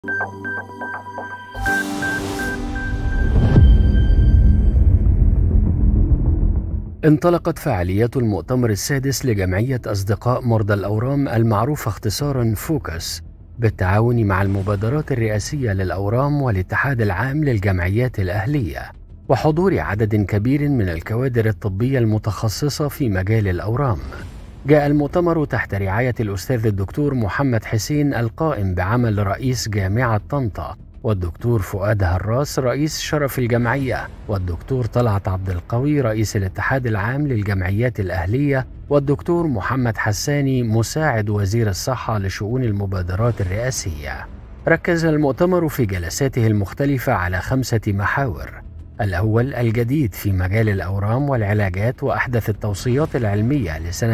انطلقت فعاليات المؤتمر السادس لجمعية أصدقاء مرضى الأورام المعروفة اختصارا فوكس بالتعاون مع المبادرات الرئاسية للأورام والاتحاد العام للجمعيات الأهلية وحضور عدد كبير من الكوادر الطبية المتخصصة في مجال الأورام جاء المؤتمر تحت رعاية الأستاذ الدكتور محمد حسين القائم بعمل رئيس جامعة طنطا والدكتور فؤاد هراس رئيس شرف الجمعية والدكتور طلعت عبد القوي رئيس الاتحاد العام للجمعيات الأهلية والدكتور محمد حساني مساعد وزير الصحة لشؤون المبادرات الرئاسية ركز المؤتمر في جلساته المختلفة على خمسة محاور الأول الجديد في مجال الأورام والعلاجات وأحدث التوصيات العلمية لسنة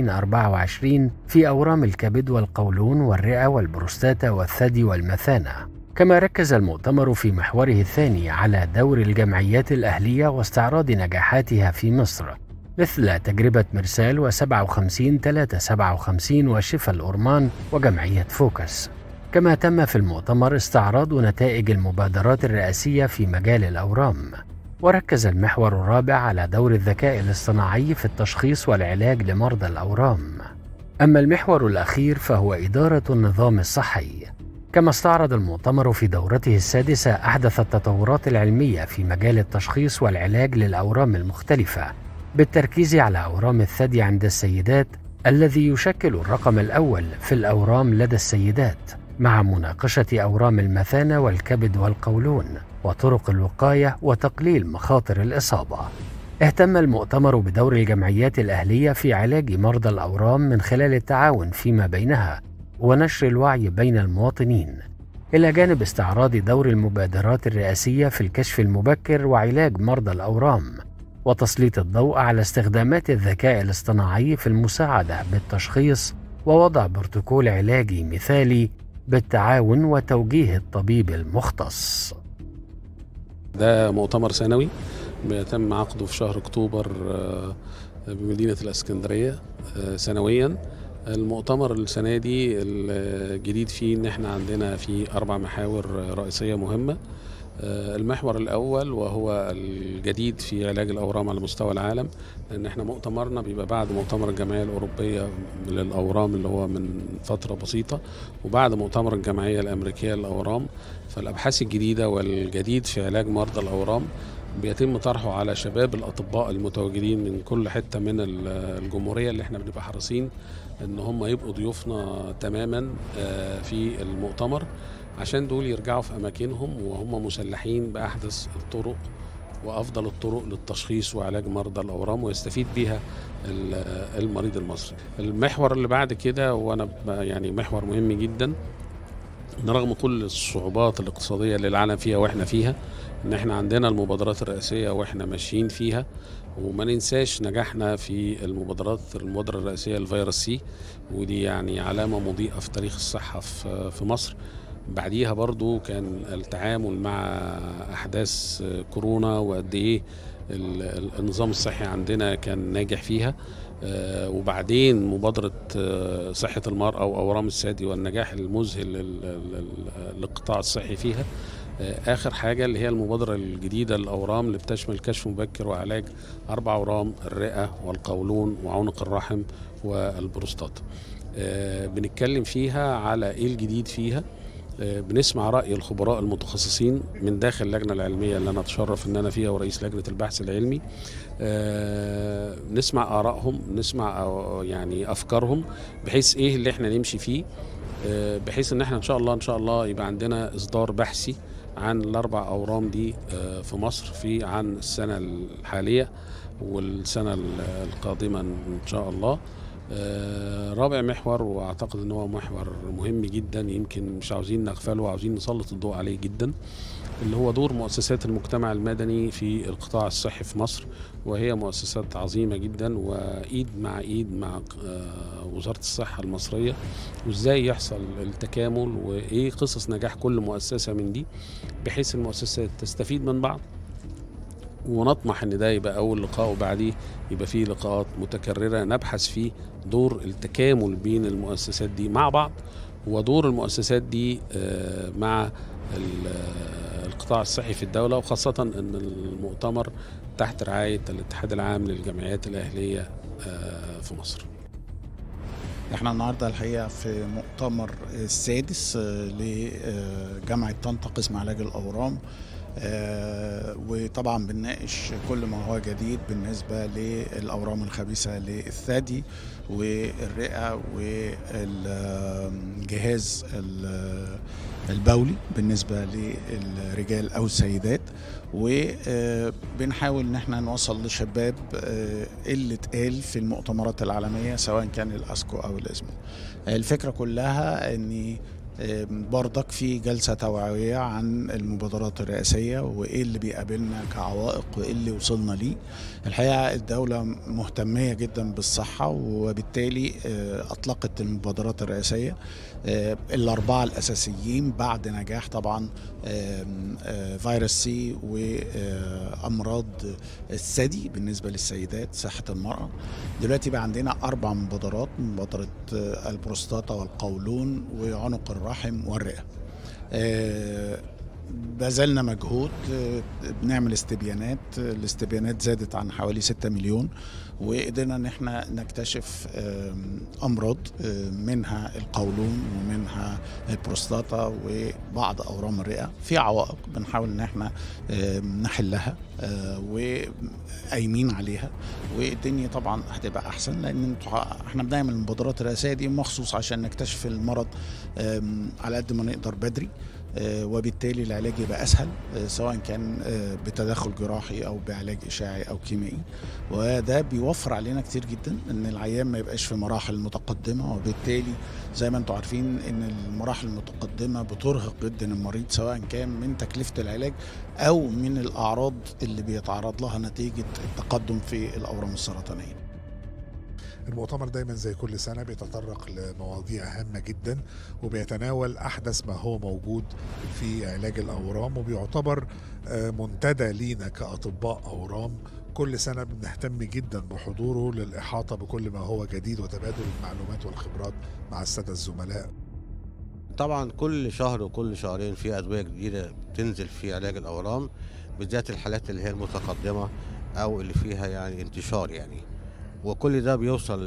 2024 في أورام الكبد والقولون والرئة والبروستاتا والثدي والمثانة كما ركز المؤتمر في محوره الثاني على دور الجمعيات الأهلية واستعراض نجاحاتها في مصر مثل تجربة مرسال و57 357 وشفا الأورمان وجمعية فوكس كما تم في المؤتمر استعراض نتائج المبادرات الرئاسية في مجال الأورام وركز المحور الرابع على دور الذكاء الاصطناعي في التشخيص والعلاج لمرضى الأورام أما المحور الأخير فهو إدارة النظام الصحي كما استعرض المؤتمر في دورته السادسة أحدث التطورات العلمية في مجال التشخيص والعلاج للأورام المختلفة بالتركيز على أورام الثدي عند السيدات الذي يشكل الرقم الأول في الأورام لدى السيدات مع مناقشة أورام المثانة والكبد والقولون وطرق الوقاية وتقليل مخاطر الإصابة. اهتم المؤتمر بدور الجمعيات الأهلية في علاج مرضى الأورام من خلال التعاون فيما بينها ونشر الوعي بين المواطنين إلى جانب استعراض دور المبادرات الرئاسية في الكشف المبكر وعلاج مرضى الأورام وتسليط الضوء على استخدامات الذكاء الاصطناعي في المساعدة بالتشخيص ووضع بروتوكول علاجي مثالي بالتعاون وتوجيه الطبيب المختص ده مؤتمر سنوي بيتم عقده في شهر اكتوبر بمدينه الاسكندريه سنويا المؤتمر السنه دي الجديد فيه ان احنا عندنا في اربع محاور رئيسيه مهمه المحور الاول وهو الجديد في علاج الاورام على مستوى العالم لان احنا مؤتمرنا بيبقى بعد مؤتمر الجمعيه الاوروبيه للاورام اللي هو من فتره بسيطه وبعد مؤتمر الجمعيه الامريكيه للاورام فالابحاث الجديده والجديد في علاج مرضى الاورام بيتم طرحه على شباب الاطباء المتواجدين من كل حته من الجمهوريه اللي احنا بنبقى حريصين ان هم يبقوا ضيوفنا تماما في المؤتمر عشان دول يرجعوا في اماكنهم وهم مسلحين باحدث الطرق وافضل الطرق للتشخيص وعلاج مرضى الاورام ويستفيد بيها المريض المصري. المحور اللي بعد كده وانا يعني محور مهم جدا ان رغم كل الصعوبات الاقتصاديه اللي العالم فيها واحنا فيها ان احنا عندنا المبادرات الرئاسيه واحنا ماشيين فيها وما ننساش نجاحنا في المبادرات المبادره الرئاسيه الفيروس سي ودي يعني علامه مضيئه في تاريخ الصحه في مصر بعديها برضو كان التعامل مع احداث كورونا وقد ايه النظام الصحي عندنا كان ناجح فيها وبعدين مبادرة صحة المرأة وأورام الثدي والنجاح المذهل للقطاع الصحي فيها آخر حاجة اللي هي المبادرة الجديدة للأورام اللي بتشمل كشف مبكر وعلاج أربع أورام الرئة والقولون وعنق الرحم والبروستات بنتكلم فيها على إيه الجديد فيها بنسمع رأي الخبراء المتخصصين من داخل اللجنة العلمية اللي أنا أتشرف إن أنا فيها ورئيس لجنة البحث العلمي نسمع آرائهم نسمع يعني أفكارهم بحيث إيه اللي إحنا نمشي فيه بحيث إن إحنا إن شاء الله إن شاء الله يبقى عندنا إصدار بحثي عن الأربع أورام دي في مصر في عن السنة الحالية والسنة القادمة إن شاء الله رابع محور واعتقد ان هو محور مهم جدا يمكن مش عاوزين نغفله وعاوزين نسلط الضوء عليه جدا اللي هو دور مؤسسات المجتمع المدني في القطاع الصحي في مصر وهي مؤسسات عظيمه جدا وايد مع ايد مع وزاره الصحه المصريه وازاي يحصل التكامل وايه قصص نجاح كل مؤسسه من دي بحيث المؤسسات تستفيد من بعض ونطمح ان ده يبقى اول لقاء وبعديه يبقى فيه لقاءات متكرره نبحث فيه دور التكامل بين المؤسسات دي مع بعض ودور المؤسسات دي مع القطاع الصحي في الدولة وخاصة أن المؤتمر تحت رعاية الاتحاد العام للجمعيات الأهلية في مصر احنا النهارده الحقيقه في مؤتمر السادس لجامعه طنطا قسم علاج الاورام آه وطبعا بنناقش كل ما هو جديد بالنسبه للاورام الخبيثه للثدي والرئه والجهاز البولي بالنسبه للرجال او السيدات وبنحاول ان احنا نوصل لشباب اللي اتقال في المؤتمرات العالميه سواء كان الاسكو او الاسمو الفكره كلها ان برضك في جلسة توعوية عن المبادرات الرئاسية وإيه اللي بيقابلنا كعوائق وإيه اللي وصلنا ليه الحقيقة الدولة مهتمية جدا بالصحة وبالتالي أطلقت المبادرات الرئاسية الأربعة الأساسيين بعد نجاح طبعا فيروس سي وأمراض الثدي بالنسبة للسيدات صحة المرأة دلوقتي بقى عندنا أربع مبادرات مبادرة البروستاتا والقولون وعنق الرحم والرئة بذلنا مجهود بنعمل استبيانات الاستبيانات زادت عن حوالي 6 مليون وقدرنا ان احنا نكتشف امراض منها القولون ومنها البروستاتا وبعض اورام الرئه في عوائق بنحاول ان احنا نحلها وقايمين عليها والدنيا طبعا هتبقى احسن لان احنا بنعمل المبادرات الرئاسيه دي مخصوص عشان نكتشف المرض على قد ما نقدر بدري وبالتالي العلاج يبقى اسهل سواء كان بتدخل جراحي او بعلاج اشاعي او كيميائي وده بيوفر علينا كتير جدا ان العيان ما يبقاش في مراحل متقدمه وبالتالي زي ما انتم عارفين ان المراحل المتقدمه بترهق جدا المريض سواء كان من تكلفه العلاج او من الاعراض اللي بيتعرض لها نتيجه التقدم في الاورام السرطانيه المؤتمر دايما زي كل سنة بيتطرق لمواضيع هامة جدا وبيتناول أحدث ما هو موجود في علاج الأورام وبيعتبر منتدى لينا كأطباء أورام كل سنة بنهتم جدا بحضوره للإحاطة بكل ما هو جديد وتبادل المعلومات والخبرات مع السادة الزملاء طبعا كل شهر وكل شهرين في أدوية جديدة بتنزل في علاج الأورام بالذات الحالات اللي هي المتقدمة أو اللي فيها يعني انتشار يعني وكل ده بيوصل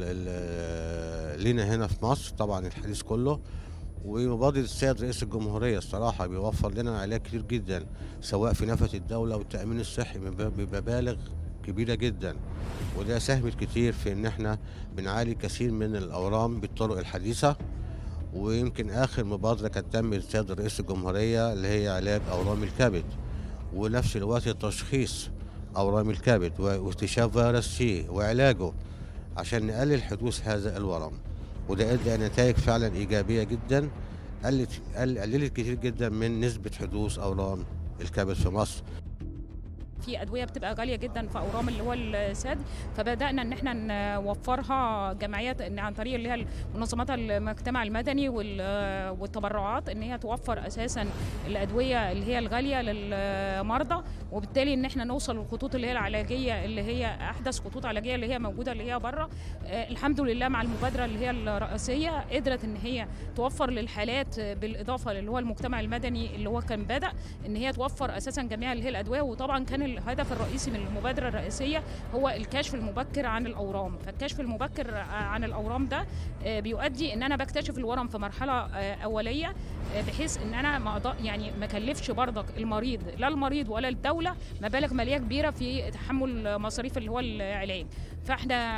لنا هنا في مصر طبعا الحديث كله ومبادرة السيد رئيس الجمهورية الصراحة بيوفر لنا علاج كتير جدا سواء في نفقة الدولة والتأمين الصحي بمبالغ كبيرة جدا وده ساهمت كتير في ان احنا بنعالج كثير من الأورام بالطرق الحديثة ويمكن آخر مبادرة كانت تم السيد رئيس الجمهورية اللي هي علاج أورام الكبد ونفس الوقت تشخيص أورام الكبد واكتشاف فيروس سي وعلاجه عشان نقلل حدوث هذا الورم وده ادى نتائج فعلا إيجابية جدا قلت قللت كتير جدا من نسبة حدوث أورام الكبد في مصر في ادويه بتبقى غاليه جدا في اورام اللي هو الساد فبدانا ان احنا نوفرها جمعيات إن عن طريق اللي هي منظمات المجتمع المدني والتبرعات ان هي توفر اساسا الادويه اللي هي الغاليه للمرضى وبالتالي ان احنا نوصل للخطوط اللي هي العلاجيه اللي هي احدث خطوط علاجيه اللي هي موجوده اللي هي بره الحمد لله مع المبادره اللي هي الرئاسيه قدرت ان هي توفر للحالات بالاضافه اللي هو المجتمع المدني اللي هو كان بدا ان هي توفر اساسا جميع اللي هي الادويه وطبعا كان الهدف الرئيسي من المبادره الرئاسيه هو الكشف المبكر عن الاورام فالكشف المبكر عن الاورام ده بيؤدي ان انا بكتشف الورم في مرحله اوليه بحيث ان انا ما يعني ما اكلفش برضك المريض لا المريض ولا الدوله مبالغ ماليه كبيره في تحمل مصاريف اللي هو العلاج فاحنا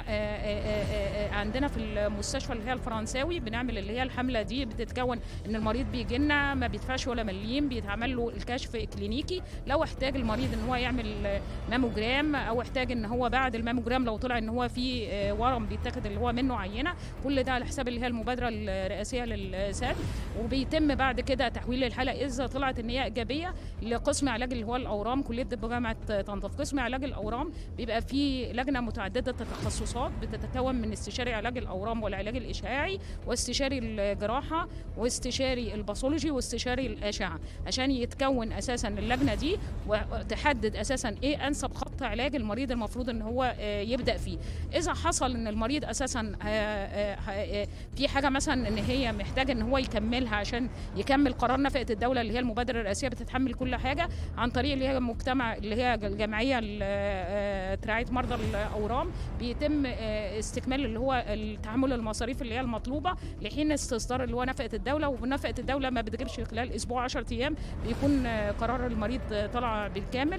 عندنا في المستشفى اللي هي الفرنساوي بنعمل اللي هي الحمله دي بتتكون ان المريض بيجي لنا ما بيدفعش ولا مليم بيتعمل له الكشف كلينيكي لو احتاج المريض ان هو يعمل ماموجرام او احتاج ان هو بعد الماموجرام لو طلع ان هو في ورم بيتاخد اللي هو منه عينه كل ده على حساب اللي هي المبادره الرئاسيه للساد وبيتم بعد كده تحويل الحاله اذا طلعت ان هي ايجابيه لقسم علاج اللي هو الاورام كليه طب جامعه طنطا في قسم علاج الاورام بيبقى في لجنه متعدده التخصصات بتتكون من استشاري علاج الاورام والعلاج الاشعاعي واستشاري الجراحه واستشاري الباثولوجي واستشاري الاشعه عشان يتكون اساسا اللجنه دي وتحدد اساسا اساسا ايه انسب خط علاج المريض المفروض ان هو آه، يبدا فيه اذا حصل ان المريض اساسا آه، آه، آه، في حاجه مثلا ان هي محتاجه ان هو يكملها عشان يكمل قرار نفقه الدوله اللي هي المبادره الرئاسيه بتتحمل كل حاجه عن طريق اللي هي مجتمع اللي هي الجمعيه ال- آه، رعايه مرضى الاورام بيتم آه، استكمال اللي هو التحمل المصاريف اللي هي المطلوبه لحين استصدار اللي هو نفقه الدوله ونفقه الدوله ما بتجيبش خلال اسبوع 10 ايام بيكون آه، قرار المريض آه، طالع بالكامل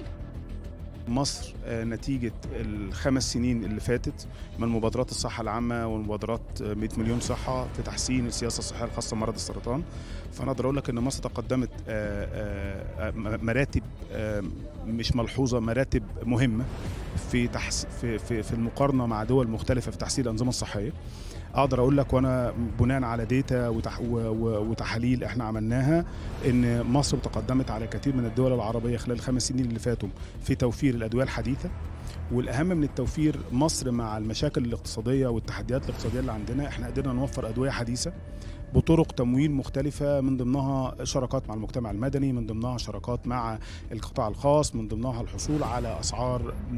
مصر آه، نتيجة الخمس سنين اللي فاتت من مبادرات الصحة العامة ومبادرات آه، 100 مليون صحة في تحسين السياسة الصحية الخاصة بمرض السرطان فأنا أقدر أقول لك إن مصر تقدمت آه، آه، آه، مراتب آه، مش ملحوظة مراتب مهمة في تحس في في في المقارنة مع دول مختلفة في تحسين الأنظمة الصحية اقدر اقول لك وانا بناء على ديتا وتح و- و- وتحاليل احنا عملناها ان مصر تقدمت على كثير من الدول العربيه خلال الخمس سنين اللي فاتوا في توفير الادويه الحديثه والاهم من التوفير مصر مع المشاكل الاقتصاديه والتحديات الاقتصاديه اللي عندنا احنا قدرنا نوفر ادويه حديثه بطرق تمويل مختلفة من ضمنها شراكات مع المجتمع المدني من ضمنها شراكات مع القطاع الخاص من ضمنها الحصول على أسعار م-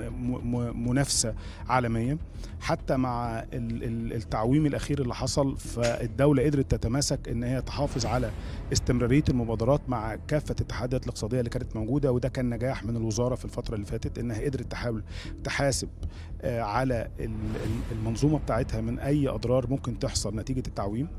م- م- منافسة عالميا حتى مع ال- ال- التعويم الأخير اللي حصل فالدولة قدرت تتماسك إن هي تحافظ على استمرارية المبادرات مع كافة التحديات الاقتصادية اللي كانت موجودة وده كان نجاح من الوزارة في الفترة اللي فاتت إنها قدرت تحاول تحاسب آه، على ال- ال- المنظومة بتاعتها من أي أضرار ممكن تحصل نتيجة التعويم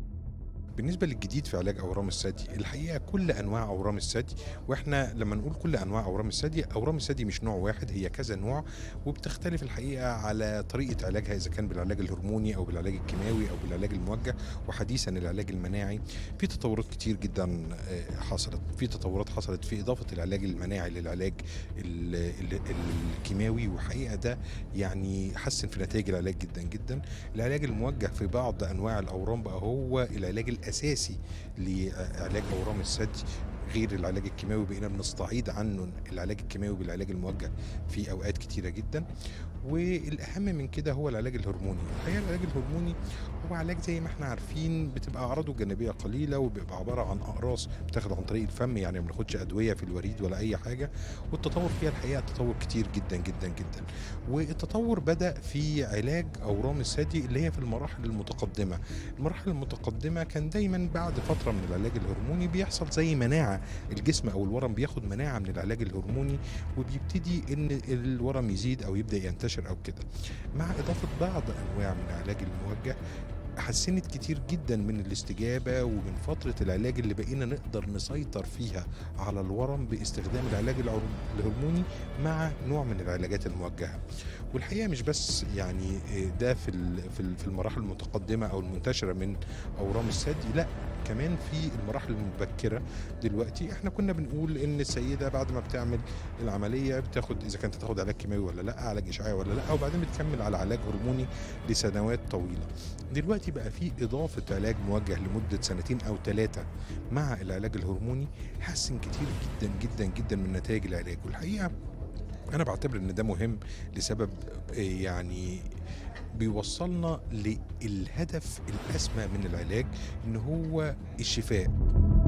بالنسبه للجديد في علاج اورام الثدي الحقيقه كل انواع اورام الثدي واحنا لما نقول كل انواع اورام الثدي اورام الثدي مش نوع واحد هي كذا نوع وبتختلف الحقيقه على طريقه علاجها اذا كان بالعلاج الهرموني او بالعلاج الكيماوي او بالعلاج الموجه وحديثا العلاج المناعي في تطورات كتير جدا آه، حصلت في تطورات حصلت في اضافه العلاج المناعي للعلاج ال- ال- الكيماوي وحقيقه ده يعني حسن في نتائج العلاج جدا جدا العلاج الموجه في بعض انواع الاورام بقى هو العلاج الاساسي لعلاج اورام الثدي غير العلاج الكيماوي بقينا بنستعيد عنه العلاج الكيماوي بالعلاج الموجه في اوقات كتيره جدا والاهم من كده هو العلاج الهرموني الحقيقه العلاج الهرموني هو علاج زي ما احنا عارفين بتبقى اعراضه الجانبيه قليله وبيبقى عباره عن اقراص بتاخد عن طريق الفم يعني ما بناخدش ادويه في الوريد ولا اي حاجه والتطور فيها الحقيقه تطور كتير جدا جدا جدا والتطور بدا في علاج اورام الثدي اللي هي في المراحل المتقدمه المراحل المتقدمه كان دايما بعد فتره من العلاج الهرموني بيحصل زي مناعه الجسم او الورم بياخد مناعه من العلاج الهرموني وبيبتدي ان الورم يزيد او يبدا ينتشر او كده مع اضافه بعض انواع من العلاج الموجه حسنت كتير جدا من الاستجابة ومن فترة العلاج اللي بقينا نقدر نسيطر فيها على الورم باستخدام العلاج العر- الهرموني مع نوع من العلاجات الموجهة والحقيقة مش بس يعني ده في ال- في ال- في المراحل المتقدمة أو المنتشرة من أورام الثدي لا كمان في المراحل المبكرة دلوقتي احنا كنا بنقول ان السيدة بعد ما بتعمل العملية بتاخد اذا كانت تاخد علاج كيماوي ولا لا علاج اشعاعي ولا لا وبعدين بتكمل على علاج هرموني لسنوات طويلة دلوقتي بقى في اضافة علاج موجه لمدة سنتين او ثلاثة مع العلاج الهرموني حسن كتير جدا جدا جدا من نتائج العلاج والحقيقة انا بعتبر ان ده مهم لسبب آه، يعني بيوصلنا للهدف الاسمى من العلاج ان هو الشفاء